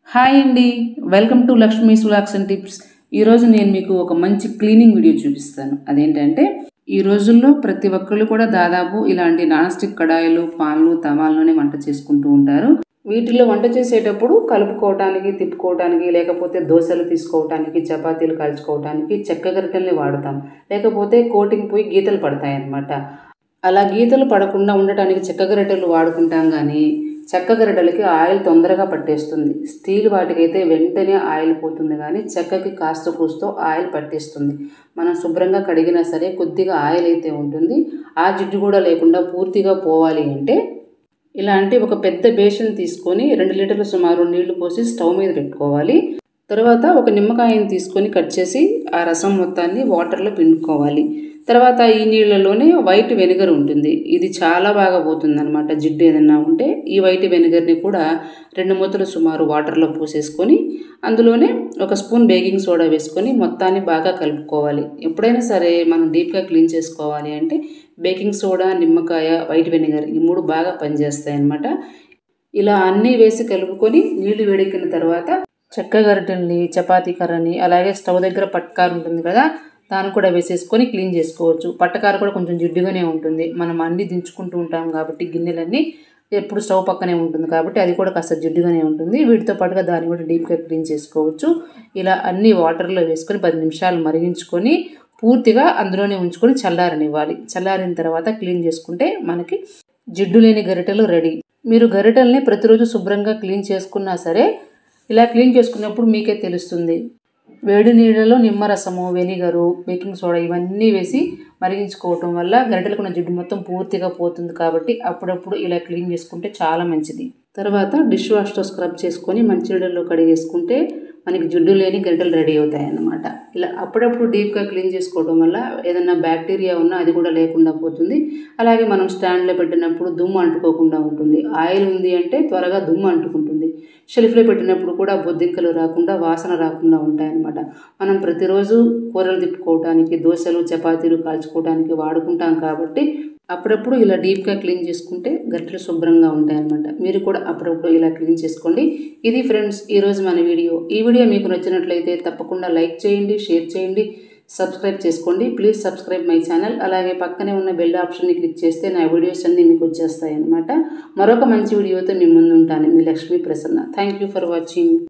hi అండి welcome to Lakshmi సులాక్స్ and tips ఈరోజు నేను మీకు ఒక మంచి క్లీనింగ్ వీడియో చూపిస్తాను అదేంటంటే ఈ రోజుల్లో ప్రతి ఒక్కళ్ళు కూడా దాదాపు ఇలాంటి నాన్ స్టిక్ కడాయిలు పాన్లు తవాల్లోనే వంట చేసుకుంటూ ఉంటారు వీటిలో వంట చేసేటప్పుడు కలుపుకోవటానికి తిప్పుకోవటానికి లేకపోతే దోశలు తీసుకోవటానికి చపాతీలు కాల్చుకోవటానికి చెక్క గరిటెల్ని వాడతాం లేకపోతే కోటింగ్ పోయి గీతలు పడతాయి అన్నమాట అలా గీతలు పడకుండా ఉండటానికి చెక్క గరిటెలు వాడుకుంటాం కానీ చెక్క గరిటెలకి ఆయిల్ తొందరగా పట్టేస్తుంది స్టీల్ వాటికైతే వెంటనే ఆయిల్ పోతుంది కానీ చెక్కకి కాస్త కూస్తో ఆయిల్ పట్టేస్తుంది మనం శుభ్రంగా కడిగినా సరే కొద్దిగా ఆయిల్ అయితే ఉంటుంది ఆ జిడ్డు కూడా లేకుండా పూర్తిగా పోవాలి అంటే ఇలాంటి ఒక పెద్ద బేషన్ తీసుకొని రెండు లీటర్ల సుమారు నీళ్లు పోసి స్టవ్ మీద పెట్టుకోవాలి తర్వాత ఒక నిమ్మకాయని తీసుకొని కట్ చేసి ఆ రసం మొత్తాన్ని వాటర్లో పిండుకోవాలి తర్వాత ఈ నీళ్ళలోనే వైట్ వెనిగర్ ఉంటుంది ఇది చాలా బాగా పోతుంది అనమాట జిడ్డు ఏదన్నా ఉంటే ఈ వైట్ వెనిగర్ని కూడా రెండు మూతలు సుమారు వాటర్లో పోసేసుకొని అందులోనే ఒక స్పూన్ బేకింగ్ సోడా వేసుకొని మొత్తాన్ని బాగా కలుపుకోవాలి ఎప్పుడైనా సరే మనం డీప్గా క్లీన్ చేసుకోవాలి అంటే బేకింగ్ సోడా నిమ్మకాయ వైట్ వెనిగర్ ఈ మూడు బాగా పనిచేస్తాయి అన్నమాట ఇలా అన్నీ వేసి కలుపుకొని నీళ్లు వేడెక్కిన తర్వాత చెక్క గరిటెల్ని చపాతీ కర్రని అలాగే స్టవ్ దగ్గర పట్కారు ఉంటుంది కదా దాన్ని కూడా వేసేసుకొని క్లీన్ చేసుకోవచ్చు పట్టకారు కూడా కొంచెం జిడ్డుగానే ఉంటుంది మనం అన్ని దించుకుంటూ ఉంటాం కాబట్టి గిన్నెలన్నీ ఎప్పుడు స్టవ్ పక్కనే ఉంటుంది కాబట్టి అది కూడా కాస్త జిడ్డుగానే ఉంటుంది వీటితో పాటుగా దాన్ని కూడా డీప్గా క్లీన్ చేసుకోవచ్చు ఇలా అన్ని వాటర్లో వేసుకొని పది నిమిషాలు మరిగించుకొని పూర్తిగా అందులోనే ఉంచుకొని చల్లారనివ్వాలి చల్లారిన తర్వాత క్లీన్ చేసుకుంటే మనకి జిడ్డు లేని గరిటెలు రెడీ మీరు గరిటెల్ని ప్రతిరోజు శుభ్రంగా క్లీన్ చేసుకున్నా సరే ఇలా క్లీన్ చేసుకున్నప్పుడు మీకే తెలుస్తుంది వేడి నీళ్ళలో నిమ్మరసము వెనిగరు బేకింగ్ సోడా ఇవన్నీ వేసి మరిగించుకోవటం వల్ల గరిటెలకు ఉన్న జిడ్డు మొత్తం పూర్తిగా పోతుంది కాబట్టి అప్పుడప్పుడు ఇలా క్లీన్ చేసుకుంటే చాలా మంచిది తర్వాత డిష్ వాష్తో స్క్రబ్ చేసుకొని మంచినీళ్ళలో కడిగేసుకుంటే మనకి జిడ్డు లేని గరిటెలు రెడీ అవుతాయి అన్నమాట ఇలా అప్పుడప్పుడు డీప్గా క్లీన్ చేసుకోవడం వల్ల ఏదైనా బ్యాక్టీరియా ఉన్నా అది కూడా లేకుండా పోతుంది అలాగే మనం స్టాండ్లో పెట్టినప్పుడు దుమ్ము అంటుకోకుండా ఉంటుంది ఆయిల్ ఉంది అంటే త్వరగా దుమ్ము అంటుకుంటుంది షెల్ఫ్లో పెట్టినప్పుడు కూడా బొద్దింకలు రాకుండా వాసన రాకుండా ఉంటాయన్నమాట మనం ప్రతిరోజు కూరలు తిప్పుకోవడానికి దోశలు చపాతీలు కాల్చుకోవడానికి వాడుకుంటాం కాబట్టి అప్పుడప్పుడు ఇలా డీప్గా క్లీన్ చేసుకుంటే గరిటెలు శుభ్రంగా ఉంటాయన్నమాట మీరు కూడా అప్పుడప్పుడు ఇలా క్లీన్ చేసుకోండి ఇది ఫ్రెండ్స్ ఈరోజు మన వీడియో ఈ వీడియో మీకు నచ్చినట్లయితే తప్పకుండా లైక్ చేయండి షేర్ చేయండి సబ్స్క్రైబ్ చేసుకోండి ప్లీజ్ సబ్స్క్రైబ్ మై ఛానల్ అలాగే పక్కనే ఉన్న బెల్ ఆప్షన్ని క్లిక్ చేస్తే నా వీడియోస్ అన్నీ మీకు వచ్చేస్తాయి అనమాట మరొక మంచి వీడియోతో మీ ముందు ఉంటాను మీ Lakshmi Prasanna thank you for watching